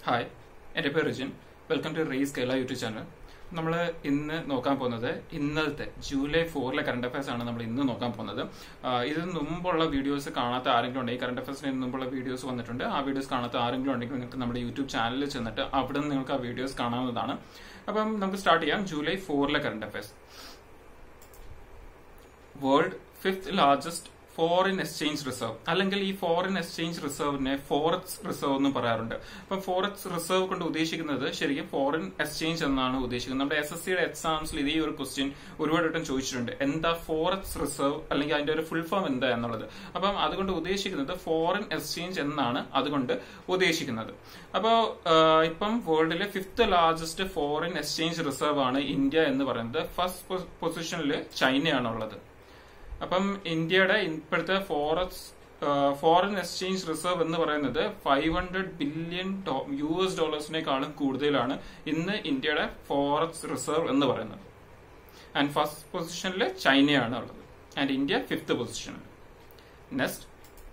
Hi എൻ്റെ പേര് Rijin welcome to race Kerala YouTube channel നമ്മൾ ഇന്ന് നോക്കാൻ പോകുന്നത് ഇന്നലത്തെ ജൂലൈ ഫോറിലെ കറണ്ട് അഫയേഴ്സ് ആണ് നമ്മൾ ഇന്ന് നോക്കാൻ പോകുന്നത് ആഹ് ഇതിന് മുമ്പുള്ള വീഡിയോസ് കാണാത്ത ആരെങ്കിലും ഉണ്ടെങ്കിൽ കറണ്ട് അഫയേഴ്സിന് മുമ്പുള്ള വീഡിയോസ് വന്നിട്ടുണ്ട് ആ വീഡിയോസ് കാണാത്ത ആരെങ്കിലും ഉണ്ടെങ്കിൽ നിങ്ങൾക്ക് നമ്മുടെ യൂട്യൂബ് ചാനലിൽ ചെന്നിട്ട് അവിടെ നിന്ന് നിങ്ങൾക്ക് ആ വീഡിയോസ് കാണാവുന്നതാണ് അപ്പം നമുക്ക് സ്റ്റാർട്ട് ചെയ്യാം ജൂലൈ ഫോറിലെ current affairs world fifth largest foreign exchange reserve അല്ലെങ്കിൽ ഈ ഫോറിൻ എക്സ്ചേഞ്ച് റിസർവിനെ ഫോറക്സ് റിസർവ് എന്ന് പറയാറുണ്ട് അപ്പൊ ഫോറക്സ് റിസർവ് കൊണ്ട് ഉദ്ദേശിക്കുന്നത് ശരിക്കും ഫോറിൻ എക്സ്ചേഞ്ച് എന്നാണ് ഉദ്ദേശിക്കുന്നത് നമ്മുടെ എസ് എസ് സിയുടെ എക്സാംസിൽ ഇതേ ഒരു ക്വസ്റ്റ്യൻ ഒരുപാട് വട്ടം ചോദിച്ചിട്ടുണ്ട് എന്താ ഫോറക്സ് റിസർവ് അല്ലെങ്കിൽ അതിന്റെ ഒരു ഫുൾ ഫോം എന്താ എന്നുള്ളത് അപ്പം അതുകൊണ്ട് ഉദ്ദേശിക്കുന്നത് ഫോറിൻ എക്സ്ചേഞ്ച് എന്നാണ് അതുകൊണ്ട് ഉദ്ദേശിക്കുന്നത് അപ്പോൾ ഇപ്പം വേൾഡിലെ fifth largest foreign exchange reserve ആണ് ഇന്ത്യ എന്ന് പറയുന്നത് ഫസ്റ്റ് പൊസിഷനിൽ ചൈനയാണുള്ളത് അപ്പം ഇന്ത്യയുടെ ഇപ്പോഴത്തെ ഫോറക്സ് ഫോറിൻ എക്സ്ചേഞ്ച് റിസർവ് എന്ന് പറയുന്നത് five hundred billion U S ഡോളേഴ്സിനേക്കാളും കൂടുതലാണ് ഇന്ന് ഇന്ത്യയുടെ ഫോറക്സ് റിസർവ് എന്ന് പറയുന്നത് ആൻഡ് ഫസ്റ്റ് പൊസിഷനിൽ ചൈനയാണ് ഉള്ളത് ആൻഡ് ഇന്ത്യ ഫിഫ്ത്ത് പൊസിഷനിൽ next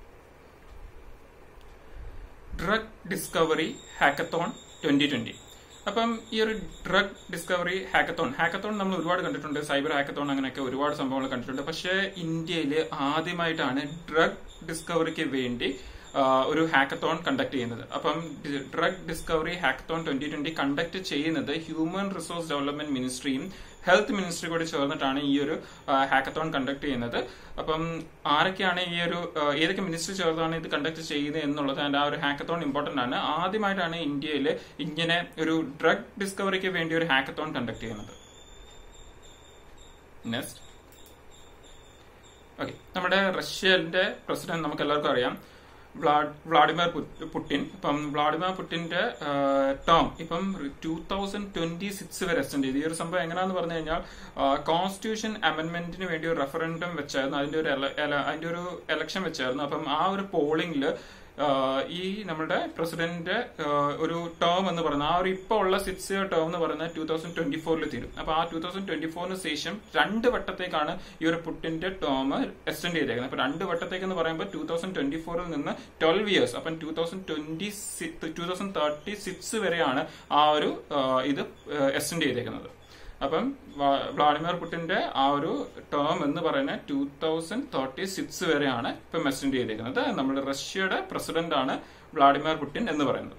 drug discovery hackathon twenty twenty അപ്പം ഈ ഒരു ഡ്രഗ് ഡിസ്കവറി ഹാക്കത്തോൺ ഹാക്കത്തോൺ നമ്മൾ ഒരുപാട് കണ്ടിട്ടുണ്ട് സൈബർ ഹാക്കത്തോൺ അങ്ങനെയൊക്കെ ഒരുപാട് സംഭവങ്ങൾ കണ്ടിട്ടുണ്ട് പക്ഷേ ഇന്ത്യയിൽ ആദ്യമായിട്ടാണ് ഡ്രഗ് ഡിസ്കവറിക്ക് വേണ്ടി ഒരു ഹാക്കത്തോൺ കണ്ടക്ട് ചെയ്യുന്നത് അപ്പം drug discovery hackathon twenty twenty conduct ചെയ്യുന്നത് ഹ്യൂമൻ റിസോഴ്സ് ഡെവലപ്മെന്റ് മിനിസ്ട്രിയും ഹെൽത്ത് മിനിസ്ട്രി കൂടി ചേർന്നിട്ടാണ് ഈ ഒരു ഹാക്കത്തോൺ കണ്ടക്ട് ചെയ്യുന്നത് അപ്പം ആരൊക്കെയാണ് ഈ ഒരു ഏതൊക്കെ മിനിസ്ട്രി ചേർന്നാണ് ഇത് കണ്ടക്ട് ചെയ്യുന്നത് എന്നുള്ളത് ആൻഡ് ആ ഒരു ഹാക്കത്തോൺ ഇമ്പോർട്ടന്റ് ആണ് ആദ്യമായിട്ടാണ് ഇന്ത്യയിൽ ഇങ്ങനെ ഒരു ഡ്രഗ് ഡിസ്കവറിക്ക് വേണ്ടി ഒരു ഹാക്കത്തോൺ കണ്ടക്ട് ചെയ്യുന്നത് നെക്സ്റ്റ് ഓക്കെ നമ്മുടെ റഷ്യന്റെ പ്രസിഡന്റ് നമുക്ക് എല്ലാവർക്കും അറിയാം വ്ളാഡിമിർ പുടിൻ ഇപ്പം വ്ളാഡിമിർ പുടിന്റെ ടേം ഇപ്പം ടൂ തൗസൻഡ് ട്വന്റി സിക്സ് വരെ എക്സ്റ്റെൻഡ് ചെയ്തു ഈ ഒരു സംഭവം എങ്ങനെയാന്ന് പറഞ്ഞു കഴിഞ്ഞാൽ കോൺസ്റ്റിറ്റ്യൂഷൻ അമെന്റ്മെന്റിന് വേണ്ടി ഒരു റെഫറൻഡം വെച്ചായിരുന്നു അതിന്റെ ഒരു അതിന്റെ ഒരു എലക്ഷൻ വെച്ചായിരുന്നു അപ്പം ആ ഒരു പോളിംഗിൽ ഈ നമ്മുടെ പ്രസിഡന്റ് ഒരു ടേം എന്ന് പറയുന്നത് ആ ഒരു ഇപ്പൊ ഉള്ള സിക്സ് ഇയർ ടേം എന്ന് പറയുന്നത് ടൂ തൗസൻഡ് ട്വന്റി ഫോറിൽ തീരും അപ്പൊ ആ ടൂ തൗസൻഡ് ട്വന്റി ഫോറിന് ശേഷം രണ്ട് വട്ടത്തേക്കാണ് ഈ ഒരു പുട്ടിന്റെ ടേം എക്സ്റ്റെൻഡ് ചെയ്തേക്കുന്നത് അപ്പൊ രണ്ട് വട്ടത്തേക്ക് എന്ന് പറയുമ്പോൾ ടൂ തൗസൻഡ് ട്വന്റി ഫോറിൽ നിന്ന് ട്വൽവ് ഇയേഴ്സ് അപ്പം two thousand twenty two thousand thirty six വരെയാണ് ആ ഒരു ഇത് എക്സ്റ്റെൻഡ് ചെയ്തേക്കുന്നത് അപ്പം വ്ളാഡിമിർ പുട്ടിന്റെ ആ ഒരു ടേം എന്ന് പറയുന്നത് ടൂ തൗസൻഡ് തേർട്ടി സിക്സ് വരെയാണ് ഇപ്പം എക്സ്റ്റെൻഡ് ചെയ്തേക്കുന്നത് നമ്മുടെ റഷ്യയുടെ പ്രസിഡന്റ് ആണ് വ്ളാഡിമിർ പുട്ടിൻ എന്ന് പറയുന്നത്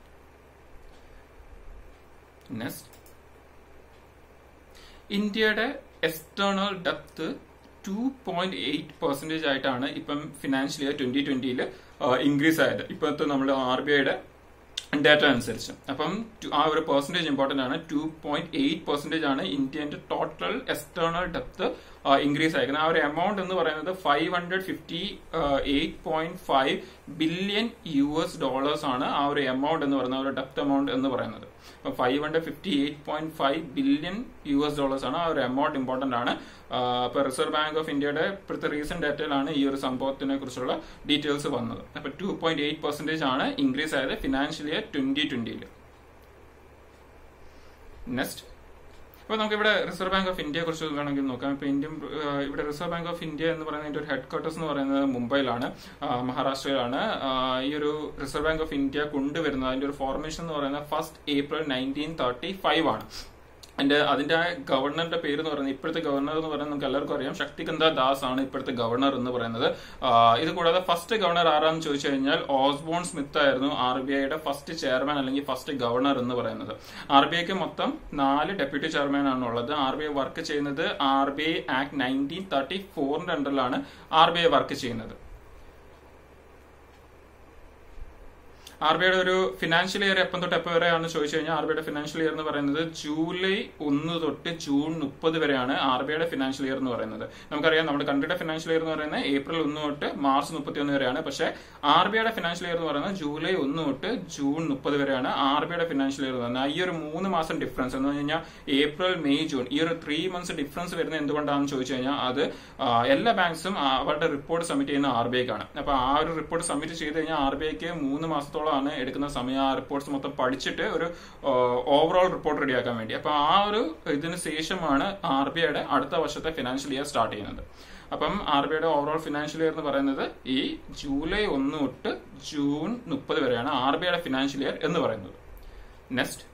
നെക്സ്റ്റ് ഇന്ത്യയുടെ എക്സ്റ്റേണൽ ഡെപ്ത് ടു പോയിന്റ് എയ്റ്റ് പെർസെന്റേജ് ആയിട്ടാണ് ഇപ്പം ഫിനാൻഷ്യൽ ഇയർ ട്വന്റി ട്വന്റിയിൽ ഇൻക്രീസ് ആയത് ഇപ്പോഴത്തെ നമ്മുടെ ആർ ബി ഐയുടെ ഡാറ്റ അനുസരിച്ച് അപ്പം ആ ഒരു പെർസെന്റേജ് ഇമ്പോർട്ടന്റ് ആണ് ടു പോയിന്റ് എയ്റ്റ് പെർസെന്റേജ് ആണ് ഇന്ത്യന്റെ ടോട്ടൽ എക്സ്റ്റേണൽ ഡെപ്ത് ഇൻക്രീസ് ആയിരിക്കുന്നത് ആ ഒരു എമൗണ്ട് എന്ന് പറയുന്നത് five hundred fifty eight point five billion U S dollars ആണ് ആ ഒരു എമൗണ്ട് എന്ന് പറയുന്നത് ഒരു ഡെപ്ത് എമൗണ്ട് എന്ന് പറയുന്നത് അപ്പൊ five hundred fifty eight point five billion U S dollars ആണ് ആ ഒരു എമൗണ്ട് ഇമ്പോർട്ടന്റ് ആണ് ഇപ്പൊ റിസർവ് ബാങ്ക് ഓഫ് ഇന്ത്യയുടെ ഇപ്പോഴത്തെ റീസെന്റ് ഡാറ്റയിലാണ് ഈ ഒരു സംഭവത്തിനെ കുറിച്ചുള്ള ഡീറ്റെയിൽസ് വന്നത് അപ്പൊ ടു പോയിന്റ് എയ്റ്റ് പെർസെന്റേജ് ആണ് ഇൻക്രീസ് ആയത് ഫിനാൻഷ്യൽ ഇയർ ട്വന്റി ട്വന്റിയിൽ നെക്സ്റ്റ് അപ്പോൾ നമുക്ക് ഇവിടെ റിസർവ് ബാങ്ക് ഓഫ് ഇന്ത്യയെ കുറിച്ച് വേണമെങ്കിൽ നോക്കാം ഇപ്പോൾ ഇന്ത്യൻ ഇവിടെ റിസർവ് ബാങ്ക് ഓഫ് ഇന്ത്യ എന്ന് പറയുന്നതിന്റെ ഒരു ഹെഡ് ക്വാർട്ടേഴ്സ് എന്ന് പറയുന്നത് മുംബൈയിലാണ് മഹാരാഷ്ട്രയിലാണ് ഈ ഒരു റിസർവ് ബാങ്ക് ഓഫ് ഇന്ത്യ കൊണ്ടുവരുന്നത് അതിന്റെ ഒരു ഫോർമേഷൻ എന്ന് പറയുന്നത് first April nineteen thirty five ആണ് അതിന്റെ അതിന്റെ ഗവർണറുടെ പേര് എന്ന് പറയുന്നത് ഇപ്പോഴത്തെ ഗവർണർ എന്ന് പറയുന്നത് നമുക്ക് എല്ലാവർക്കും അറിയാം ശക്തികന്ത ദാസ് ആണ് ഇപ്പോഴത്തെ ഗവർണർ എന്ന് പറയുന്നത് ഇത് കൂടാതെ ഫസ്റ്റ് ഗവർണർ ആരാന്ന് ചോദിച്ചു കഴിഞ്ഞാൽ ഓസ്ബോൺ സ്മിത്ത് ആയിരുന്നു ആർ ബി ഐയുടെ ഫസ്റ്റ് ചെയർമാൻ അല്ലെങ്കിൽ ഫസ്റ്റ് ഗവർണർ എന്ന് പറയുന്നത് ആർ ബി ഐക്ക് മൊത്തം നാല് ഡെപ്യൂട്ടി ചെയർമാൻ ആണ് ഉള്ളത് ആർ ബി ഐ വർക്ക് ചെയ്യുന്നത് R B I act nineteen thirty ഫോറിന്റെ അണ്ടറിലാണ് ആർ ബി ഐ വർക്ക് ചെയ്യുന്നത് ആർ ബിഐയുടെ ഒരു ഫിനാൻഷ്യൽ ഇയർ എപ്പം തൊട്ട് എപ്പോൾ വരെയാണെന്ന് ചോദിച്ചു കഴിഞ്ഞാൽ ആർ ബിഐയുടെ ഫിനാൻഷ്യൽ ഇയർ എന്ന് പറയുന്നത് ജൂലൈ ഒന്ന് തൊട്ട് ജൂൺ മുപ്പത് വരെയാണ് ആർ ബിഐയുടെ ഫിനാൻഷ്യൽ ഇയർ എന്ന് പറയുന്നത് നമുക്കറിയാം നമ്മുടെ കൺട്രിയുടെ ഫിനാൻഷ്യൽ ഇയർ എന്ന് പറയുന്നത് ഏപ്രിൽ ഒന്ന് തൊട്ട് മാർച്ച് മുപ്പത്തി ഒന്ന് വരെയാണ് പക്ഷേ ആർ ബിഐയുടെ ഫിനാൻഷ്യൽ ഇയർ എന്ന് പറയുന്നത് ജൂലൈ ഒന്ന് തൊട്ട് ജൂൺ മുപ്പത് വരെയാണ് ആർ ബിഐയുടെ ഫിനാൻഷ്യൽ ഇയർ എന്ന് പറയുന്നത് ഈ ഒരു മൂന്ന് മാസം ഡിഫറൻസ് എന്ന് കഴിഞ്ഞാൽ ഏപ്രിൽ മെയ് ജൂൺ ഈ ഒരു ത്രീ മന്ത്സ് ഡിഫറൻസ് വരുന്നത് എന്തുകൊണ്ടാണെന്ന് ചോദിച്ചു കഴിഞ്ഞാൽ അത് എല്ലാ ബാങ്ക്സും അവരുടെ റിപ്പോർട്ട് സബ്മിറ്റ് ചെയ്യുന്ന ആർ ബി ഐക്കാണ് അപ്പൊ ആ ഒരു റിപ്പോർട്ട് സബ്മിറ്റ് ചെയ്ത് കഴിഞ്ഞാൽ ആർ ബി ഐക്ക് മൂന്ന് മാസത്തോളം ആണ് എടുക്കുന്ന സമയം ആ റിപ്പോർട്ട്സ് മൊത്തം പഠിച്ചിട്ട് ഒരു ഓവറോൾ റിപ്പോർട്ട് റെഡിയാക്കാൻ വേണ്ടി അപ്പൊ ആ ഒരു ഇതിന് ശേഷമാണ് ആർ ബി ഐയുടെ അടുത്ത വർഷത്തെ ഫിനാൻഷ്യൽ ഇയർ സ്റ്റാർട്ട് ചെയ്യുന്നത് അപ്പം ആർ ബി ഐയുടെ ഓവറോൾ ഫിനാൻഷ്യൽ ഇയർ എന്ന് പറയുന്നത് ഈ ജൂലൈ ഒന്ന് തൊട്ട് ജൂൺ മുപ്പത് വരെയാണ് ആർ ബി ഐയുടെ ഫിനാൻഷ്യൽ ഇയർ എന്ന് പറയുന്നത് next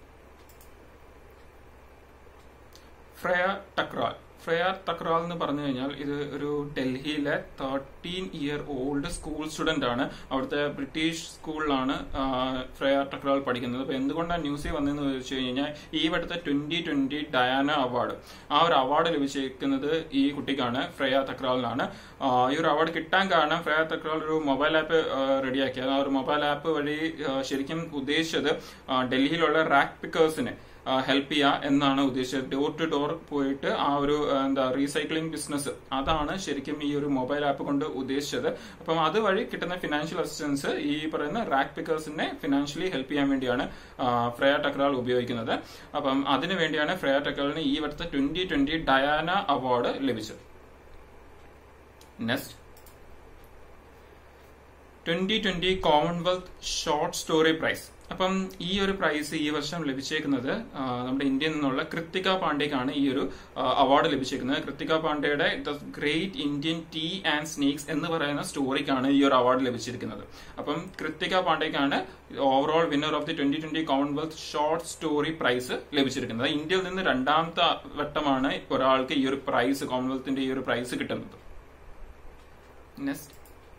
Freya Thakral Freya Thakral എന്ന് പറഞ്ഞു കഴിഞ്ഞാൽ ഇത് ഒരു ഡൽഹിയിലെ thirteen year old school student ആണ് അവിടുത്തെ ബ്രിട്ടീഷ് സ്കൂളിലാണ് ഫ്രയ ടക്രാൽ പഠിക്കുന്നത് അപ്പൊ എന്തുകൊണ്ടാണ് ന്യൂസിൽ വന്നതെന്ന് ചോദിച്ചു കഴിഞ്ഞാൽ ഈ വട്ടത്തെ ട്വന്റി ട്വന്റി ഡയാന അവാർഡ് ആ ഒരു അവാർഡ് ലഭിച്ചിരിക്കുന്നത് ഈ കുട്ടിക്കാണ് ഫ്രയ തക്രാലിനാണ് ഈ ഒരു അവാർഡ് കിട്ടാൻ കാരണം ഫ്രയ തക്രാൽ ഒരു മൊബൈൽ ആപ്പ് റെഡിയാക്കി ആ ഒരു മൊബൈൽ ആപ്പ് വഴി ശരിക്കും ഉദ്ദേശിച്ചത് ഡൽഹിയിലുള്ള റാക്ക് പിക്കേഴ്സിനെ ഹെൽപ്പ് ചെയ്യുക എന്നാണ് ഉദ്ദേശിച്ചത് ഡോർ ടു ഡോർ പോയിട്ട് ആ ഒരു എന്താ റീസൈക്ലിംഗ് ബിസിനസ് അതാണ് ശരിക്കും ഈ ഒരു മൊബൈൽ ആപ്പ് കൊണ്ട് ഉദ്ദേശിച്ചത് അപ്പം അതുവഴി കിട്ടുന്ന ഫിനാൻഷ്യൽ അസിസ്റ്റൻസ് ഈ പറയുന്ന റാക്ക് പിക്കേഴ്സിനെ ഫിനാൻഷ്യലി ഹെൽപ്പ് ചെയ്യാൻ വേണ്ടിയാണ് ഫ്രയ ടക്രാൾ ഉപയോഗിക്കുന്നത് അപ്പം അതിനു വേണ്ടിയാണ് ഫ്രയ ടക്രാളിന് ഈ വട്ടത്തെ ട്വന്റി ട്വന്റി ഡയാന അവാർഡ് ലഭിച്ചത് next twenty twenty Commonwealth short story prize അപ്പം ഈ ഒരു പ്രൈസ് ഈ വർഷം ലഭിച്ചേക്കുന്നത് നമ്മുടെ ഇന്ത്യയിൽ നിന്നുള്ള കൃത്തിക പാണ്ഡേക്കാണ് ഈ ഒരു അവാർഡ് ലഭിച്ചേക്കുന്നത് കൃത്തിക പാണ്ഡെയുടെ the great Indian tea and snakes എന്ന് പറയുന്ന സ്റ്റോറിക്കാണ് ഈ ഒരു അവാർഡ് ലഭിച്ചിരിക്കുന്നത് അപ്പം കൃത്തിക പാണ്ഡേക്കാണ് overall winner of the twenty twenty Commonwealth short story prize ലഭിച്ചിരിക്കുന്നത് ഇന്ത്യയിൽ നിന്ന് രണ്ടാമത്തെ വട്ടമാണ് ഒരാൾക്ക് ഈ ഒരു പ്രൈസ് കോമൺവെൽത്തിന്റെ ഈ ഒരു പ്രൈസ് കിട്ടുന്നത് നെക്സ്റ്റ്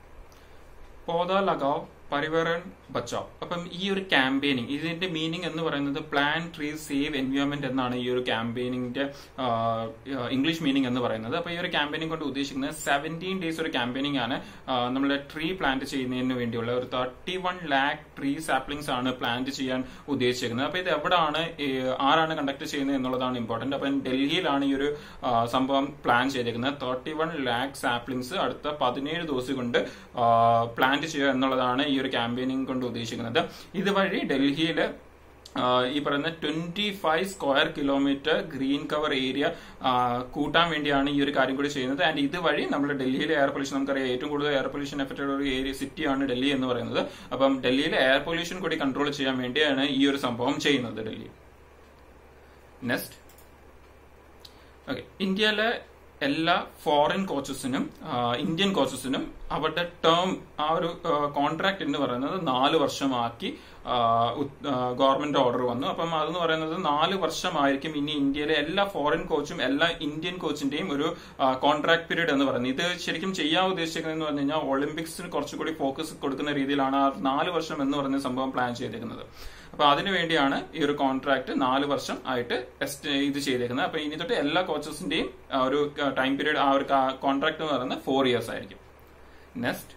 പോത ലഗാവ് പരിവരൺ ബച്ചാവ് അപ്പം ഈ ഒരു ക്യാമ്പയിനിങ് ഇതിന്റെ മീനിങ് എന്ന് പറയുന്നത് പ്ലാൻ ട്രീ സേവ് എൻവയോൺമെന്റ് എന്നാണ് ഈ ഒരു ക്യാമ്പയിനിങ്ങിന്റെ ഇംഗ്ലീഷ് മീനിങ് എന്ന് പറയുന്നത് അപ്പൊ ഈ ഒരു ക്യാമ്പയിനിങ് കൊണ്ട് ഉദ്ദേശിക്കുന്നത് സെവൻറ്റീൻ ഡേയ്സ് ഒരു ക്യാമ്പയിനിങ് ആണ് നമ്മുടെ ട്രീ പ്ലാന്റ് ചെയ്യുന്നതിന് വേണ്ടിയുള്ള ഒരു thirty one lakh tree saplings ആണ് പ്ലാന്റ് ചെയ്യാൻ ഉദ്ദേശിക്കുന്നത് അപ്പൊ ഇത് എവിടെയാണ് ആരാണ് കണ്ടക്ട് ചെയ്യുന്നത് എന്നുള്ളതാണ് ഇമ്പോർട്ടന്റ് അപ്പൊ ഡൽഹിയിലാണ് ഈ ഒരു സംഭവം പ്ലാൻ ചെയ്തേക്കുന്നത് തേർട്ടി വൺ ലാക്ക് സാപ്ലിങ്സ് അടുത്ത പതിനേഴ് ദിവസം കൊണ്ട് പ്ലാന്റ് ചെയ്യുക എന്നുള്ളതാണ് ഈ ഒരു ക്യാമ്പയിനിങ് കൊണ്ട് ഉദ്ദേശിക്കുന്നത് ഇതുവഴി ഡൽഹിയിൽ ഈ പറയുന്ന twenty five square kilometre green cover area കൂട്ടാൻ വേണ്ടിയാണ് ഈ ഒരു കാര്യം കൂടി ചെയ്യുന്നത് ആൻഡ് ഇതുവഴി നമ്മുടെ ഡൽഹിയിലെ എയർ പൊല്യൂഷൻ നമുക്കറിയാം ഏറ്റവും കൂടുതൽ എയർ പൊല്യൂഷൻ എഫക്റ്റഡ് ഒരു ഏരിയ സിറ്റിയാണ് ഡൽഹി എന്ന് പറയുന്നത് അപ്പം ഡൽഹിയിലെ എയർ പൊല്യൂഷൻ കൂടി കൺട്രോൾ ചെയ്യാൻ വേണ്ടിയാണ് ഈ ഒരു സംഭവം ചെയ്യുന്നത് ഡൽഹി നെക്സ്റ്റ് ഓക്കെ ഇന്ത്യയിലെ എല്ലാ ഫോറിൻ കോച്ചസിനും ഇന്ത്യൻ കോച്ചസിനും അവരുടെ ടേം ആ ഒരു കോൺട്രാക്ട് എന്ന് പറയുന്നത് നാല് വർഷമാക്കി ഗവൺമെന്റ് ഓർഡർ വന്നു അപ്പം അതെന്ന് പറയുന്നത് നാല് വർഷമായിരിക്കും ഇനി ഇന്ത്യയിലെ എല്ലാ ഫോറിൻ കോച്ചും എല്ലാ ഇന്ത്യൻ കോച്ചിന്റെയും ഒരു കോൺട്രാക്ട് പീരീഡ് എന്ന് പറയുന്നത് ഇത് ശരിക്കും ചെയ്യാൻ ഉദ്ദേശിക്കുന്നത് എന്ന് പറഞ്ഞു കഴിഞ്ഞാൽ ഒളിമ്പിക്സിന് കുറച്ചുകൂടി ഫോക്കസ് കൊടുക്കുന്ന രീതിയിലാണ് ആ നാല് വർഷം എന്ന് പറയുന്ന സംഭവം പ്ലാൻ ചെയ്തേക്കുന്നത് അപ്പൊ അതിനു വേണ്ടിയാണ് ഈ ഒരു കോൺട്രാക്ട് നാല് വർഷം ആയിട്ട് ഇത് ചെയ്തേക്കുന്നത് അപ്പൊ ഇനി തൊട്ട് എല്ലാ കോച്ചസിന്റെയും ഒരു ടൈം പീരീഡ് ആ ഒരു കോൺട്രാക്ട് എന്ന് പറയുന്നത് ഫോർ ഇയേഴ്സ് ആയിരിക്കും നെക്സ്റ്റ്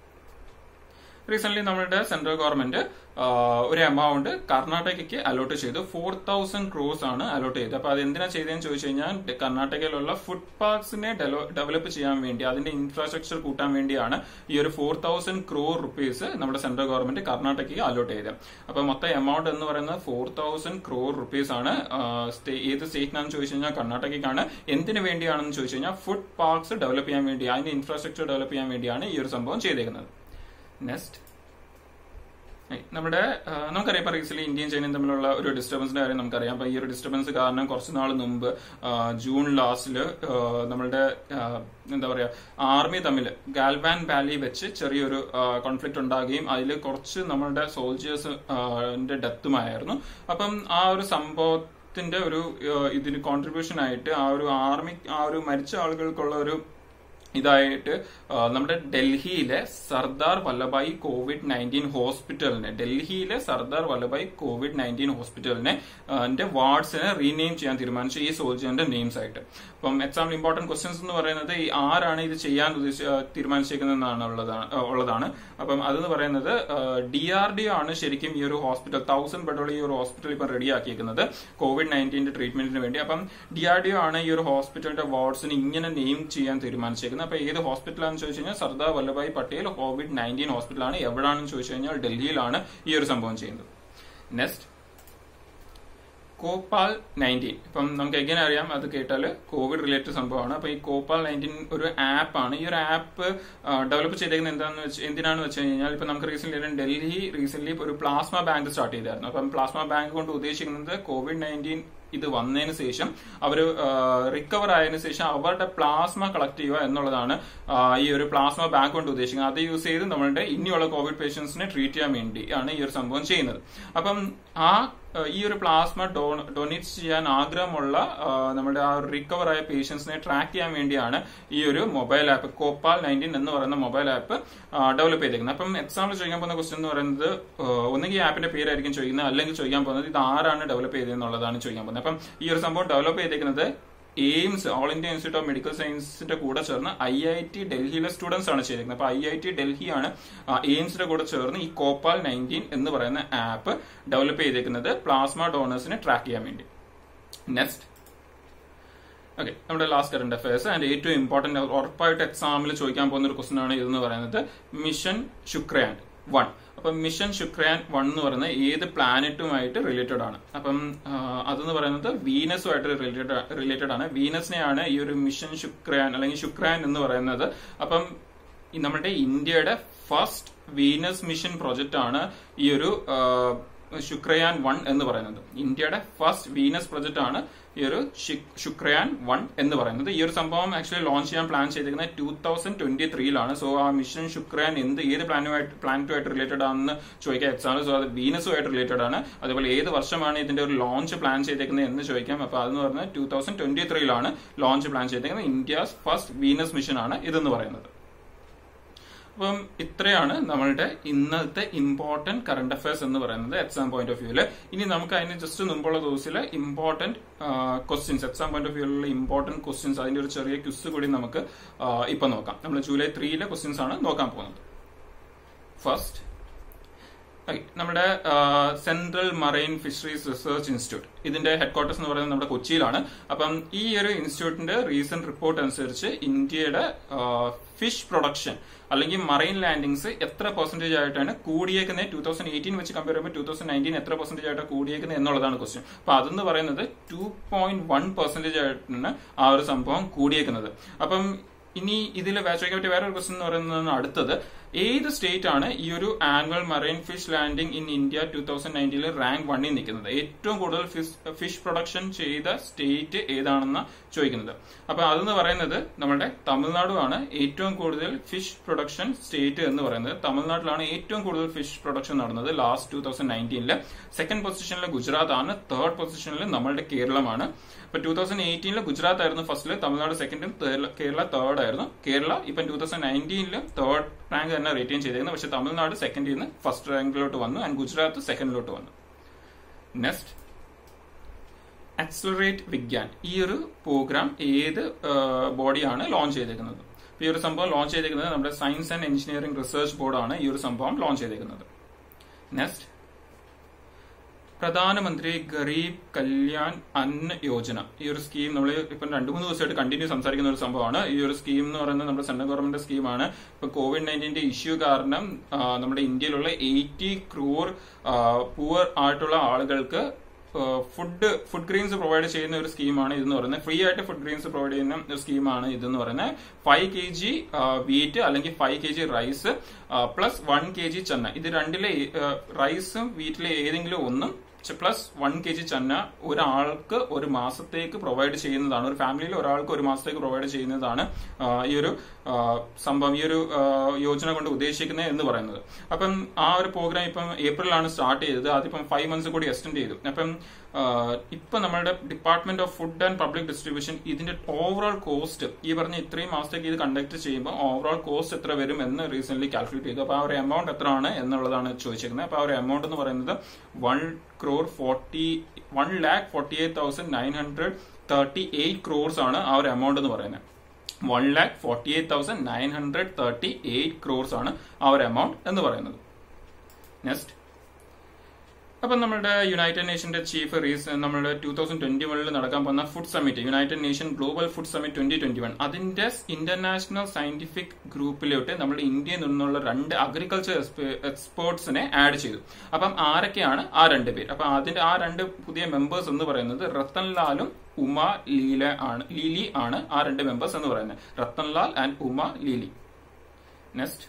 റീസെന്റ് നമ്മളുടെ സെൻട്രൽ ഗവൺമെന്റ് ഒരു എമൗണ്ട് കർണാടകയ്ക്ക് അലോട്ട് ചെയ്തു ഫോർ തൗസൻഡ് ക്രോസ് ആണ് അലോട്ട് ചെയ്തത് അപ്പൊ അത് എന്തിനാ ചെയ്തതെന്ന് ചോദിച്ചു കഴിഞ്ഞാൽ കർണാടകയിലുള്ള ഫുഡ് പാർക്സിനെ ഡെവലപ്പ് ചെയ്യാൻ വേണ്ടി അതിന്റെ ഇൻഫ്രാസ്ട്രക്ചർ കൂട്ടാൻ വേണ്ടിയാണ് ഈ ഒരു ഫോർ തൗസൻഡ് ക്രോർ റുപ്പീസ് നമ്മുടെ സെൻട്രൽ ഗവൺമെന്റ് കർണാടകയ്ക്ക് അലോട്ട് ചെയ്തത് അപ്പൊ മൊത്തം എമൗണ്ട് എന്ന് പറയുന്നത് ഫോർ തൗസൻഡ് ക്രോർ റുപ്പീസ് ആണ് ഏത് സ്റ്റേറ്റിനാണെന്ന് ചോദിച്ചു കഴിഞ്ഞാൽ കർണാടകയ്ക്കാണ് എന്തിനു വേണ്ടിയാണെന്ന് ചോദിച്ചു കഴിഞ്ഞാൽ ഫുഡ് പാർക്സ് ഡെവലപ്പ് ചെയ്യാൻ വേണ്ടി അതിന്റെ ഇൻഫ്രാസ്ട്രക്ചർ ഡെവലപ്പ് ചെയ്യാൻ വേണ്ടിയാണ് ഈ ഒരു സംഭവം ചെയ്തേക്കുന്നത് നെക്സ്റ്റ് നമ്മുടെ നമുക്കറിയാം ഇപ്പൊ റീസെന്റ് ഇന്ത്യയും ചൈനയും തമ്മിലുള്ള ഒരു ഡിസ്റ്റർബൻസിന്റെ കാര്യം നമുക്കറിയാം അപ്പൊ ഈ ഒരു ഡിസ്റ്റർബൻസ് കാരണം കുറച്ച് നാൾ മുമ്പ് ജൂൺ ലാസ്റ്റില് നമ്മളുടെ എന്താ പറയാ ആർമി തമ്മിൽ ഗാൽവാൻ വാലി വെച്ച് ചെറിയൊരു കോൺഫ്ലിക്ട് ഉണ്ടാകുകയും അതിൽ കുറച്ച് നമ്മളുടെ സോൾജേഴ്സ് ഡെത്തുമായിരുന്നു അപ്പം ആ ഒരു സംഭവം ത്തിന്റെ ഒരു ഇതിന് കോൺട്രിബ്യൂഷൻ ആയിട്ട് ആ ഒരു ആർമി ആ ഒരു മരിച്ച ആളുകൾക്കുള്ള ഒരു ഇതായിട്ട് നമ്മുടെ ഡൽഹിയിലെ സർദാർ വല്ലഭായ് കോവിഡ് നയൻറ്റീൻ ഹോസ്പിറ്റലിനെ ഡൽഹിയിലെ സർദാർ വല്ലഭായ് കോവിഡ് നയൻറ്റീൻ ഹോസ്പിറ്റലിനെ വാർഡ്സിനെ റീനെയിം ചെയ്യാൻ തീരുമാനിച്ചു ഈ സോൾജറിന്റെ നെയിംസ് ആയിട്ട് അപ്പം എക്സാമ്പിൾ ഇമ്പോർട്ടന്റ് ക്വസ്റ്റ്യൻസ് എന്ന് പറയുന്നത് ഈ ആരാണ് ഇത് ചെയ്യാൻ തീരുമാനിച്ചേക്കുന്നതെന്നാണ് ഉള്ളതാണ് ഉള്ളതാണ് അപ്പം അതെന്ന് പറയുന്നത് ഡി ആർ ഡി ആണ് ശരിക്കും ഈ ഒരു ഹോസ്പിറ്റൽ തൗസൻഡ് ബെഡുള്ള ഈ ഒരു ഹോസ്പിറ്റൽ ഇപ്പം റെഡിയാക്കിയേക്കുന്നത് കോവിഡ് നയൻറ്റീന്റെ ട്രീറ്റ്മെന്റിന് വേണ്ടി അപ്പം ഡി ആർ ഡി ആണ് ഈ ഒരു ഹോസ്പിറ്റലിന്റെ വാർഡ്സിന് ഇങ്ങനെ നെയിം ചെയ്യാൻ തീരുമാനിച്ചേക്കുന്നത് അപ്പൊ ഏത് ഹോസ്പിറ്റലാണെന്ന് ചോദിച്ചു കഴിഞ്ഞാൽ സർദാർ വല്ലഭായ് പട്ടേൽ കോവിഡ് നയൻറ്റീൻ ഹോസ്പിറ്റലാണ് എവിടെയാണെന്ന് ചോദിച്ചു കഴിഞ്ഞാൽ ഡൽഹിയിലാണ് ഈ ഒരു സംഭവം ചെയ്യുന്നത് നെക്സ്റ്റ് കോപ്പാൽ നയൻറ്റീൻ ഇപ്പം നമുക്ക് എങ്ങനെ അറിയാം അത് കേട്ടാൽ കോവിഡ് റിലേറ്റഡ് സംഭവമാണ് അപ്പൊ ഈ കോപ്പാൽ നയൻറ്റീൻ ഒരു ആപ്പാണ് ഈ ഒരു ആപ്പ് ഡെവലപ്പ് ചെയ്തേക്കുന്നത് എന്താണെന്ന് വെച്ച് എന്തിനാണെന്ന് വെച്ച് കഴിഞ്ഞാൽ ഇപ്പൊ നമുക്ക് റീസെന്റ് ഡൽഹി റീസെന്റ് ഒരു പ്ലാസ്മ ബാങ്ക് സ്റ്റാർട്ട് ചെയ്തായിരുന്നു അപ്പം പ്ലാസ്മ ബാങ്ക് കൊണ്ട് ഉദ്ദേശിക്കുന്നത് കോവിഡ് നയൻറ്റീൻ ഇത് വന്നതിന് ശേഷം അവർ റിക്കവർ ആയതിനു ശേഷം അവരുടെ പ്ലാസ്മ കളക്ട് ചെയ്യുക എന്നുള്ളതാണ് ഈ ഒരു പ്ലാസ്മ ബാങ്ക് കൊണ്ട് ഉദ്ദേശിക്കുന്നത് അത് യൂസ് ചെയ്ത് നമ്മളുടെ ഇനിയുള്ള കോവിഡ് പേഷ്യൻസിനെ ട്രീറ്റ് ചെയ്യാൻ വേണ്ടി ആണ് ഈ ഒരു സംഭവം ചെയ്യുന്നത് അപ്പം ആ ഈ ഒരു പ്ലാസ്മ ഡൊണേറ്റ് ചെയ്യാൻ ആഗ്രഹമുള്ള ആ, നമ്മുടെ ആ റിക്കവർ ആയ പേഷ്യൻസിനെ ട്രാക്ക് ചെയ്യാൻ വേണ്ടിയാണ് ഈ ഒരു മൊബൈൽ ആപ്പ് കോപ്പാൽ നയൻറ്റീൻ എന്ന് പറയുന്ന മൊബൈൽ ആപ്പ് ഡെവലപ്പ് ചെയ്തേക്കുന്നത് അപ്പം എക്സാമ്പിൾ ചോദിക്കാൻ പോകുന്ന ക്വസ്റ്റ്യൻ എന്ന് പറയുന്നത് ആ, ഒന്നുകിൽ ഈ ആപ്പിന്റെ പേരായിരിക്കും ചോദിക്കുന്നത് അല്ലെങ്കിൽ ചോദിക്കാൻ പോകുന്നത് ഇത് ആരാണ് ഡെവലപ്പ് ചെയ്തതെന്നുള്ളതാണ് ചോദിക്കാൻ പോകുന്നത് അപ്പം ഈ ഒരു സംഭവം ഡെവലപ്പ് ചെയ്തേക്കുന്നത് AIIMS all India institute of medical സയൻസിന്റെ കൂടെ ചേർന്ന് ഐ ഐ ടി ഡൽഹിയിലെ സ്റ്റുഡൻസ് ആണ് ചെയ്തിരിക്കുന്നത് അപ്പൊ ഐ ഐ ടി ഡൽഹിയാണ് എയിംസിന്റെ കൂടെ ചേർന്ന് ഈ കോപ്പാൽ നയൻറ്റീൻ എന്ന് പറയുന്ന ആപ്പ് ഡെവലപ്പ് ചെയ്തേക്കുന്നത് പ്ലാസ്മ ഡോണേഴ്സിനെ ട്രാക്ക് ചെയ്യാൻ വേണ്ടി നെക്സ്റ്റ് ഓക്കെ നമ്മുടെ ലാസ്റ്റ് കറണ്ട് അഫയേഴ്സ് ആൻഡ് ഏറ്റവും ഇമ്പോർട്ടന്റ് ഉറപ്പായിട്ട് എക്സാമിൽ ചോദിക്കാൻ പോകുന്ന ഒരു ക്വസ്റ്റൻ ആണ് ഇതെന്ന് പറയുന്നത് മിഷൻ ശുക്രയാൻ വൺ അപ്പം മിഷൻ ശുക്രയാൻ വൺ എന്ന് പറയുന്നത് ഏത് പ്ലാനറ്റുമായിട്ട് റിലേറ്റഡ് ആണ് അപ്പം ആ, അതെന്ന് പറയുന്നത് വീനസുമായിട്ട് റിലേറ്റഡ് റിലേറ്റഡ് ആണ് വീനസിനെയാണ് ഈ ഒരു മിഷൻ ശുക്രയാൻ അല്ലെങ്കിൽ ശുക്രയാൻ എന്ന് പറയുന്നത് അപ്പം ഈ നമ്മുടെ ഇന്ത്യയുടെ ഫസ്റ്റ് വീനസ് മിഷൻ പ്രൊജക്റ്റ് ആണ് ഈ ഒരു ആ, ശുക്രയാൻ വൺ എന്ന് പറയുന്നത് ഇന്ത്യയുടെ ഫസ്റ്റ് വീനസ് പ്രൊജക്റ്റ് ആണ് ഈ ഒരു ശി- ശുക്രയാൻ വൺ എന്ന് പറയുന്നത് ഈ ഒരു സംഭവം ആക്ച്വലി ലോഞ്ച് ചെയ്യാൻ പ്ലാൻ ചെയ്തിരിക്കുന്നത് ടൂ തൗസൻഡ് ട്വന്റി ത്രീയിലാണ് സോ ആ മിഷൻ ശുക്രയാൻ എന്ത് ഏത് പ്ലാനുമായിട്ട് പ്ലാനറ്റുമായിട്ട് റിലേറ്റഡ് ആണെന്ന് ചോദിക്കാൻ എക്സാമ്പിൾ സോ അത് വീനസുമായിട്ട് റിലേറ്റഡ് ആണ് അതുപോലെ ഏത് വർഷമാണ് ഇതിന്റെ ഒരു ലോഞ്ച് പ്ലാൻ ചെയ്തേക്കുന്നത് എന്ന് ചോദിക്കാം അപ്പൊ അതെന്ന് പറയുന്നത് ടൂ തൗസൻഡ് ട്വന്റി ത്രീയിലാണ് ലോഞ്ച് പ്ലാൻ ചെയ്തേക്കുന്നത് ഇന്ത്യസ് ഫസ്റ്റ് വീനസ് മിഷൻ ആണ് ഇതെന്ന് പറയുന്നത് അപ്പം ഇത്രയാണ് നമ്മളുടെ ഇന്നത്തെ ഇമ്പോർട്ടന്റ് കറണ്ട് അഫയേഴ്സ് എന്ന് പറയുന്നത് എക്സാം പോയിന്റ് ഓഫ് വ്യൂല് ഇനി നമുക്ക് അതിന് ജസ്റ്റ് മുമ്പുള്ള ദിവസത്തിലെ important questions exam point of വ്യൂലുള്ള ഇമ്പോർട്ടന്റ് ക്വസ്റ്റ്യൻസ് അതിന്റെ ഒരു ചെറിയ ക്വിസ് കൂടി നമുക്ക് ആ, ഇപ്പൊ നോക്കാം നമ്മൾ ജൂലൈ ത്രീയിലെ ക്വസ്റ്റ്യൻസ് ആണ് നോക്കാൻ പോകുന്നത് ഫസ്റ്റ് Okay, നമ്മുടെ central marine fisheries research institute ഇതിന്റെ ഹെഡ് ക്വാർട്ടേഴ്സ് എന്ന് പറയുന്നത് നമ്മുടെ കൊച്ചിയിലാണ് അപ്പം ഈ ഒരു ഇൻസ്റ്റിറ്റ്യൂട്ടിന്റെ റീസെന്റ് റിപ്പോർട്ട് അനുസരിച്ച് ഇന്ത്യയുടെ ഫിഷ് പ്രൊഡക്ഷൻ അല്ലെങ്കിൽ മറൈൻ ലാൻഡിങ്സ് എത്ര പെർസെന്റേജ് ആയിട്ടാണ് കൂടിയേക്കുന്നത് ടൂ തൗസൻഡ് എയ്റ്റീൻ വെച്ച് കമ്പയർ ചെയ്യുമ്പോൾ ടൂ തൗസൻഡ് നയൻറ്റീൻ എത്ര പെർസെന്റേജ് ആയിട്ടാണ് കൂടിയേക്കുന്നത് എന്നുള്ളതാണ് ക്വസ്റ്റ്യൻ അപ്പൊ അതെന്ന് പറയുന്നത് ടു പോയിന്റ് വൺ പെർസെന്റേജ് ആയിട്ടാണ് ആ ഒരു സംഭവം കൂടിയേക്കുന്നത് അപ്പം ഇനി ഇതിൽ ചോദിക്കാൻ പറ്റിയ വേറൊരു ക്വസ്റ്റ്യൻ എന്ന് പറയുന്നത് അടുത്തത് ഏത് സ്റ്റേറ്റ് ആണ് ഈ ഒരു annual marine fish landing in India two thousand നയൻറ്റീനിൽ റാങ്ക് വണ്ണിൽ നിൽക്കുന്നത് ഏറ്റവും കൂടുതൽ ഫിഷ് പ്രൊഡക്ഷൻ ചെയ്ത സ്റ്റേറ്റ് ഏതാണെന്ന് ചോദിക്കുന്നത് അപ്പൊ അതെന്ന് പറയുന്നത് നമ്മുടെ തമിഴ്നാടുമാണ് ഏറ്റവും കൂടുതൽ ഫിഷ് പ്രൊഡക്ഷൻ സ്റ്റേറ്റ് എന്ന് പറയുന്നത് തമിഴ്നാട്ടിലാണ് ഏറ്റവും കൂടുതൽ ഫിഷ് പ്രൊഡക്ഷൻ നടന്നത് ലാസ്റ്റ് ടൂ തൗസൻഡ് നയൻറ്റീനില് സെക്കൻഡ് പൊസിഷനിൽ ഗുജറാത്ത് ആണ് തേർഡ് പൊസിഷനിൽ നമ്മളുടെ കേരളമാണ് ഇപ്പൊ ടൂ തൗസൻഡ് എയ്റ്റീനിൽ ഗുജറാത്ത് ആയിരുന്നു ഫസ്റ്റില് തമിഴ്നാട് സെക്കൻഡും കേരള തേർഡ് ആയിരുന്നു കേരള ഇപ്പം ടൂ തൗസൻഡ് നയൻറ്റീനിലും തേർഡ് റാങ്ക് തന്നെ റേറ്റൈൻ ചെയ്തിരുന്നു പക്ഷെ തമിഴ്നാട് സെക്കൻഡിൽ നിന്ന് ഫസ്റ്റ് റാങ്കിലോട്ട് വന്നു ആൻഡ് ഗുജറാത്ത് സെക്കൻഡിലോട്ട് വന്നു നെക്സ്റ്റ് ആക്സലറേറ്റ് വിഗ്യാൻ ഈ ഒരു പ്രോഗ്രാം ഏത് ബോഡിയാണ് ലോഞ്ച് ചെയ്തേക്കുന്നത് അപ്പൊ ഈ ഒരു സംഭവം ലോഞ്ച് ചെയ്തേക്കുന്നത് നമ്മുടെ സയൻസ് ആൻഡ് എഞ്ചിനീയറിംഗ് റിസർച്ച് ബോർഡാണ് ഈ ഒരു സംഭവം ലോഞ്ച് ചെയ്തേക്കുന്നത് നെക്സ്റ്റ് പ്രധാനമന്ത്രി ഗരീബ് കല്യാൺ അന്ന യോജന ഈ ഒരു സ്കീം നമ്മൾ ഇപ്പം രണ്ടു മൂന്ന് ദിവസമായിട്ട് കണ്ടിന്യൂ സംസാരിക്കുന്ന ഒരു സംഭവമാണ് ഈ ഒരു സ്കീം എന്ന് പറയുന്നത് നമ്മുടെ സെൻട്രൽ ഗവൺമെന്റ് സ്കീമാണ് ഇപ്പൊ കോവിഡ് നയൻറ്റീന്റെ ഇഷ്യൂ കാരണം ആ, നമ്മുടെ ഇന്ത്യയിലുള്ള എയ്റ്റി ക്രോർ പുവർ ആയിട്ടുള്ള ആളുകൾക്ക് ഫുഡ് ഫുഡ് ഗ്രെയിൻസ് പ്രൊവൈഡ് ചെയ്യുന്ന ഒരു സ്കീമാണ് ഇതെന്ന് പറയുന്നത് ഫ്രീ ആയിട്ട് ഫുഡ് ഗ്രെയിൻസ് പ്രൊവൈഡ് ചെയ്യുന്ന ഒരു സ്കീമാണ് ഇതെന്ന് പറയുന്നത് ഫൈവ് കെ ജി വീറ്റ് അല്ലെങ്കിൽ five K G rice plus one K G chana ഇത് രണ്ടിലെ റൈസും വീറ്റിലെ ഏതെങ്കിലും ഒന്നും plus one K G chana ഒരാൾക്ക് ഒരു മാസത്തേക്ക് പ്രൊവൈഡ് ചെയ്യുന്നതാണ് ഒരു ഫാമിലിയിൽ ഒരാൾക്ക് ഒരു മാസത്തേക്ക് പ്രൊവൈഡ് ചെയ്യുന്നതാണ് ആ, ഈ ഒരു ആ, സംഭവം ഈ ഒരു ആ, യോജന കൊണ്ട് ഉദ്ദേശിക്കുന്നത് എന്ന് പറയുന്നത് അപ്പം ആ ഒരു പ്രോഗ്രാം ഇപ്പം ഏപ്രിലാണ് സ്റ്റാർട്ട് ചെയ്തത് അതിപ്പം ഫൈവ് മന്ത്സ് കൂടി എക്സ്റ്റെൻഡ് ചെയ്തു അപ്പം ആ, ഇപ്പൊ നമ്മളുടെ department of food and public distribution ഇതിന്റെ ഓവറോൾ കോസ്റ്റ് ഈ പറഞ്ഞ ഇത്രയും മാസത്തേക്ക് ഇത് കണ്ടക്ട് ചെയ്യുമ്പോൾ ഓവറോൾ കോസ്റ്റ് എത്ര വരും എന്ന് റീസെന്റ് കാൽക്കുലേറ്റ് ചെയ്തു അപ്പൊ ആ ഒരു എമൗണ്ട് എത്ര ആണ് എന്നുള്ളതാണ് ചോദിച്ചിരിക്കുന്നത് അപ്പൊ ആ ഒരു എമൗണ്ട് എന്ന് പറയുന്നത് one crore forty one lakh forty eight thousand nine hundred thirty eight crores ആണ് ആ ഒരു എമൗണ്ട് എന്ന് പറയുന്നത് one lakh forty eight thousand nine hundred thirty eight crores ആണ് ആ ഒരു എമൗണ്ട് എന്ന് പറയുന്നത് നെക്സ്റ്റ് അപ്പം നമ്മുടെ യുണൈറ്റഡ് നേഷന്റെ ചീഫ് റീസ് നമ്മുടെ ടൂ തൗസൻഡ് ട്വന്റി വണ്ണിൽ നടക്കാൻ പോകുന്ന food summit United Nation global food summit twenty twenty one അതിന്റെ ഇന്റർനാഷണൽ സയന്റിഫിക് ഗ്രൂപ്പിലോട്ട് നമ്മുടെ ഇന്ത്യയിൽ നിന്നുള്ള രണ്ട് അഗ്രികൾച്ചർ എക്സ്പേർട്സിനെ ആഡ് ചെയ്തു അപ്പം ആരൊക്കെയാണ് ആ രണ്ട് പേര് അപ്പൊ അതിന്റെ ആ രണ്ട് പുതിയ മെമ്പേഴ്സ് എന്ന് പറയുന്നത് റത്തൻലാലും ഉമ ലീല ആണ് ലീലി ആണ് ആ രണ്ട് മെമ്പേഴ്സ് എന്ന് പറയുന്നത് Rattan Lal and Uma Lele next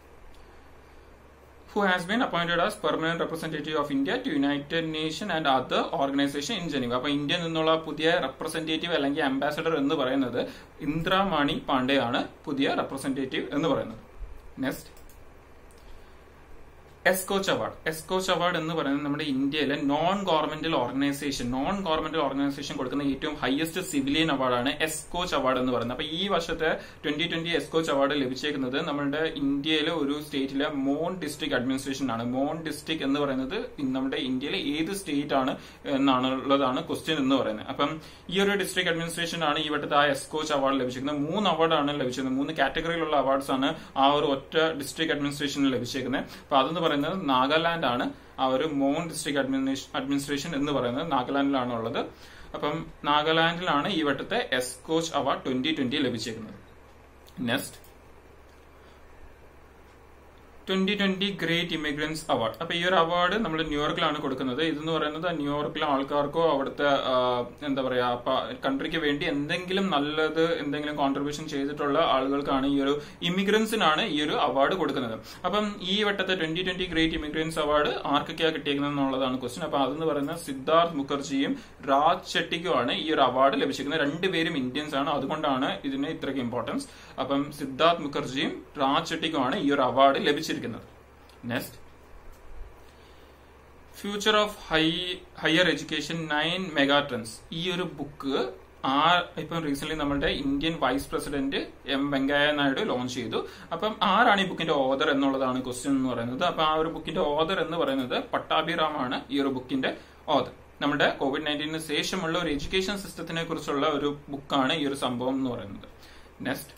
who has been appointed as permanent representative of India to United Nation and other organization in Geneva. അപ്പൊ ഇന്ത്യയിൽ നിന്നുള്ള പുതിയ റെപ്രസെന്റേറ്റീവ് അല്ലെങ്കിൽ അംബാസഡർ എന്ന് പറയുന്നത് ഇന്ദ്രാമണി പാണ്ഡെ ആണ് പുതിയ റെപ്രസെന്റേറ്റീവ് എന്ന് പറയുന്നത് next Skoch award Skoch award എന്ന് പറയുന്നത് നമ്മുടെ ഇന്ത്യയിലെ non governmental organization non governmental organization കൊടുക്കുന്ന ഏറ്റവും ഹയസ്റ്റ് സിവിലിയൻ അവാർഡാണ് എസ്കോച്ച് അവാർഡ് എന്ന് പറയുന്നത് അപ്പൊ ഈ വർഷത്തെ ട്വന്റി ട്വന്റി എസ്കോച്ച് അവാർഡ് ലഭിച്ചേക്കുന്നത് നമ്മുടെ ഇന്ത്യയിലെ ഒരു സ്റ്റേറ്റിലെ മോൺ ഡിസ്ട്രിക്ട് അഡ്മിനിസ്ട്രേഷൻ ആണ് മോൺ ഡിസ്ട്രിക്ട് എന്ന് പറയുന്നത് നമ്മുടെ ഇന്ത്യയിലെ ഏത് സ്റ്റേറ്റ് ആണ് എന്നാണുള്ളതാണ് ക്വസ്റ്റ്യൻ എന്ന് പറയുന്നത് അപ്പം ഈ ഒരു ഡിസ്ട്രിക്ട് അഡ്മിനിസ്ട്രേഷൻ ആണ് ഈ വട്ടത്തെ ആ എസ്കോച്ച് അവാർഡ് ലഭിച്ചിരിക്കുന്നത് മൂന്ന് അവാർഡാണ് ലഭിച്ചത് മൂന്ന് കാറ്റഗറിയിലുള്ള അവാർഡ്സ് ആണ് ആ ഒരു ഒറ്റ ഡിസ്ട്രിക്ട് അഡ്മിനിസ്ട്രേഷനിൽ ലഭിച്ചേക്കുന്നത് അപ്പൊ അതെന്ന് പറയുന്നത് നാഗാലാൻഡ് ആണ് ആ ഒരു മോൺ ഡിസ്ട്രിക്ട് അഡ്മിനിസ്ട്രേഷൻ എന്ന് പറയുന്നത് നാഗാലാൻഡിലാണ് ഉള്ളത് അപ്പം നാഗാലാൻഡിലാണ് ഈ വട്ടത്തെ എസ്കോച്ച് അവാർഡ് ട്വന്റി ട്വന്റി ലഭിച്ചേക്കുന്നത് next twenty twenty great immigrants award അപ്പൊ ഈ ഒരു അവാർഡ് നമ്മൾ ന്യൂയോർക്കിലാണ് കൊടുക്കുന്നത് ഇതെന്ന് പറയുന്നത് ന്യൂയോർക്കിലെ ആൾക്കാർക്കോ അവിടുത്തെ ആ, എന്താ പറയാ കൺട്രിക്ക് വേണ്ടി എന്തെങ്കിലും നല്ലത് എന്തെങ്കിലും കോൺട്രിബ്യൂഷൻ ചെയ്തിട്ടുള്ള ആളുകൾക്കാണ് ഈ ഒരു ഇമിഗ്രൻസിനാണ് ഈ ഒരു അവാർഡ് കൊടുക്കുന്നത് അപ്പം ഈ വട്ടത്തെ twenty twenty great immigrants award ആർക്കൊക്കെയാണ് കിട്ടിയിരിക്കുന്നത് എന്നുള്ളതാണ് ക്വസ്റ്റ്യൻ അപ്പൊ അതെന്ന് പറയുന്നത് സിദ്ധാർത്ഥ് മുഖർജിയും രാജ് ഷെട്ടിക്കുമാണ് ഈ ഒരു അവാർഡ് ലഭിച്ചിരിക്കുന്നത് രണ്ടുപേരും ഇന്ത്യൻസ് ആണ് അതുകൊണ്ടാണ് ഇതിന് ഇത്രയ്ക്ക് ഇമ്പോർട്ടൻസ് അപ്പം സിദ്ധാർത്ഥ് മുഖർജിയും രാജ് ഷെട്ടിക്കുമാണ് ഈ ഒരു അവാർഡ് ലഭിച്ചിരിക്കുന്നത് next future of high higher education nine megatrends ഈ ഒരു ബുക്ക് ആ ഇപ്പം റീസെന്റ് നമ്മുടെ Indian vice president M Venkaiah Naidu launch ചെയ്തു അപ്പം ആരാണ് ഈ ബുക്കിന്റെ ഓദർ എന്നുള്ളതാണ് ക്വസ്റ്റ്യൻ എന്ന് പറയുന്നത് അപ്പൊ ആ ഒരു ബുക്കിന്റെ ഓദർ എന്ന് പറയുന്നത് പട്ടാഭിറാമാണ് ഈ ഒരു ബുക്കിന്റെ ഓദർ നമ്മുടെ കോവിഡ് നയൻറ്റീനു ശേഷമുള്ള ഒരു എഡ്യൂക്കേഷൻ സിസ്റ്റത്തിനെ കുറിച്ചുള്ള ഒരു ബുക്കാണ് ഈ ഒരു സംഭവം എന്ന് പറയുന്നത് നെക്സ്റ്റ്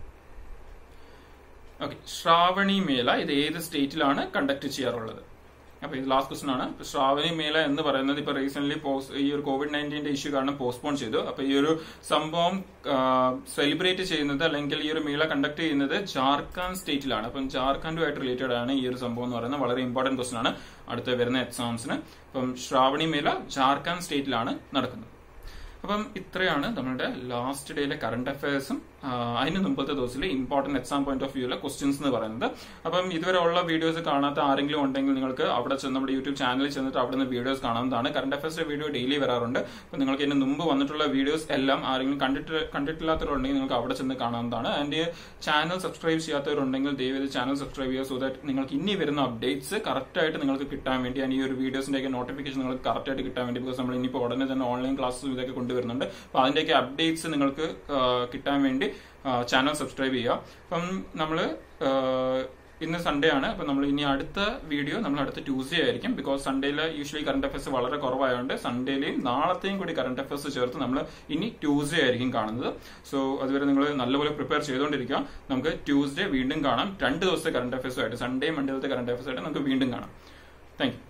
ഓക്കെ ശ്രാവണി മേള ഇത് ഏത് സ്റ്റേറ്റിലാണ് കണ്ടക്ട് ചെയ്യാറുള്ളത് അപ്പൊ ഇത് ലാസ്റ്റ് ക്വസ്റ്റൻ ആണ് ഇപ്പൊ ശ്രാവണി മേള എന്ന് പറയുന്നത് ഇപ്പൊ റീസെന്റ് ഈ ഒരു കോവിഡ് നയൻറ്റീന്റെ ഇഷ്യൂ കാരണം പോസ്റ്റ്പോൺ ചെയ്തു അപ്പൊ ഈ ഒരു സംഭവം സെലിബ്രേറ്റ് ചെയ്യുന്നത് അല്ലെങ്കിൽ ഈ ഒരു മേള കണ്ടക്ട് ചെയ്യുന്നത് ജാർഖണ്ഡ് സ്റ്റേറ്റിലാണ് അപ്പം ജാർഖണ്ഡുമായിട്ട് റിലേറ്റഡ് ആണ് ഈ ഒരു സംഭവം എന്ന് പറയുന്നത് വളരെ ഇമ്പോർട്ടന്റ് ക്വസ്റ്റൻ ആണ് അടുത്ത വരുന്ന എക്സാംസിന് അപ്പം ശ്രാവണി മേള ജാർഖണ്ഡ് സ്റ്റേറ്റിലാണ് നടക്കുന്നത് അപ്പം ഇത്രയാണ് നമ്മളുടെ ലാസ്റ്റ് ഡേയിലെ കറണ്ട് അഫയേഴ്സും അതിന് മുമ്പത്തെ ദിവസത്തിലെ ഇമ്പോർട്ടന്റ് എക്സാം പോയിന്റ് ഓഫ് വ്യൂയിലെ ക്വസ്റ്റ്യൻസ് എന്ന് പറയുന്നത് അപ്പം ഇതുവരെ ഉള്ള വീഡിയോസ് കാണാത്ത ആരെങ്കിലും ഉണ്ടെങ്കിൽ നിങ്ങൾക്ക് അവിടെ ചെന്ന് നമ്മുടെ യൂട്യൂബ് ചാനലിൽ ചെന്നിട്ട് അവിടെ നിന്ന് വീഡിയോസ് കാണാവുന്നതാണ് കറണ്ട് അഫയേഴ്സിന്റെ വീഡിയോ ഡെയിലി വരാറുണ്ട് അപ്പം നിങ്ങൾക്ക് ഇതിന് മുമ്പ് വന്നിട്ടുള്ള വീഡിയോസ് എല്ലാം ആരെങ്കിലും കണ്ടിട്ട് കണ്ടിട്ടില്ലാത്തവരുണ്ടെങ്കിൽ നിങ്ങൾക്ക് അവിടെ ചെന്ന് കാണാവുന്നതാണ് ആൻഡ് ചാനൽ സബ്സ്ക്രൈബ് ചെയ്യാത്തവരുണ്ടെങ്കിൽ ദയവേത് ചാനൽ സബ്സ്ക്രൈബ് ചെയ്യുക സോ ദാറ്റ് നിങ്ങൾക്ക് ഇനി വരുന്ന അപ്ഡേറ്റ്സ് കറക്റ്റ് ആയിട്ട് നിങ്ങൾക്ക് കിട്ടാൻ വേണ്ടി ആൻഡ് ഈ ഒരു വീഡിയോസിന്റെ ഒക്കെ നോട്ടിഫിക്കേഷൻ നിങ്ങൾക്ക് കറക്റ്റ് ആയിട്ട് കിട്ടാൻ വേണ്ടി ബിക്കോസ് നമ്മൾ ഇനിയിപ്പോൾ ഉടനെ തന്നെ ഓൺലൈൻ ക്ലാസ്സും ഇതൊക്കെ കൊണ്ടുവരുന്നുണ്ട് അപ്പോൾ അതിന്റെയൊക്കെ അപ്ഡേറ്റ്സ് നിങ്ങൾക്ക് ആ, കിട്ടാൻ വേണ്ടി ചാനൽ സബ്സ്ക്രൈബ് ചെയ്യുക അപ്പം നമ്മൾ ഇന്ന് സൺഡേ ആണ് അപ്പൊ നമ്മൾ ഇനി അടുത്ത വീഡിയോ നമ്മൾ അടുത്ത ട്യൂസ്ഡേ ആയിരിക്കും ബിക്കോസ് സൺഡേയിൽ യൂഷ്വലി കറണ്ട് അഫയേഴ്സ് വളരെ കുറവായതുകൊണ്ട് സൺഡേയിലെയും നാളത്തെയും കൂടി കറണ്ട് അഫയേഴ്സ് ചേർത്ത് നമ്മൾ ഇനി ട്യൂസ്ഡേ ആയിരിക്കും കാണുന്നത് സോ അതുവരെ നിങ്ങൾ നല്ലപോലെ പ്രിപ്പയർ ചെയ്തുകൊണ്ടിരിക്കുക നമുക്ക് ട്യൂസ്ഡേ വീണ്ടും കാണാം രണ്ട് ദിവസത്തെ കറണ്ട് അഫയേഴ്സുമായിട്ട് സൺഡേ മൺഡേത്തെ കറണ്ട് അഫയേഴ്സ് ആയിട്ട് നമുക്ക് വീണ്ടും കാണാം താങ്ക് യു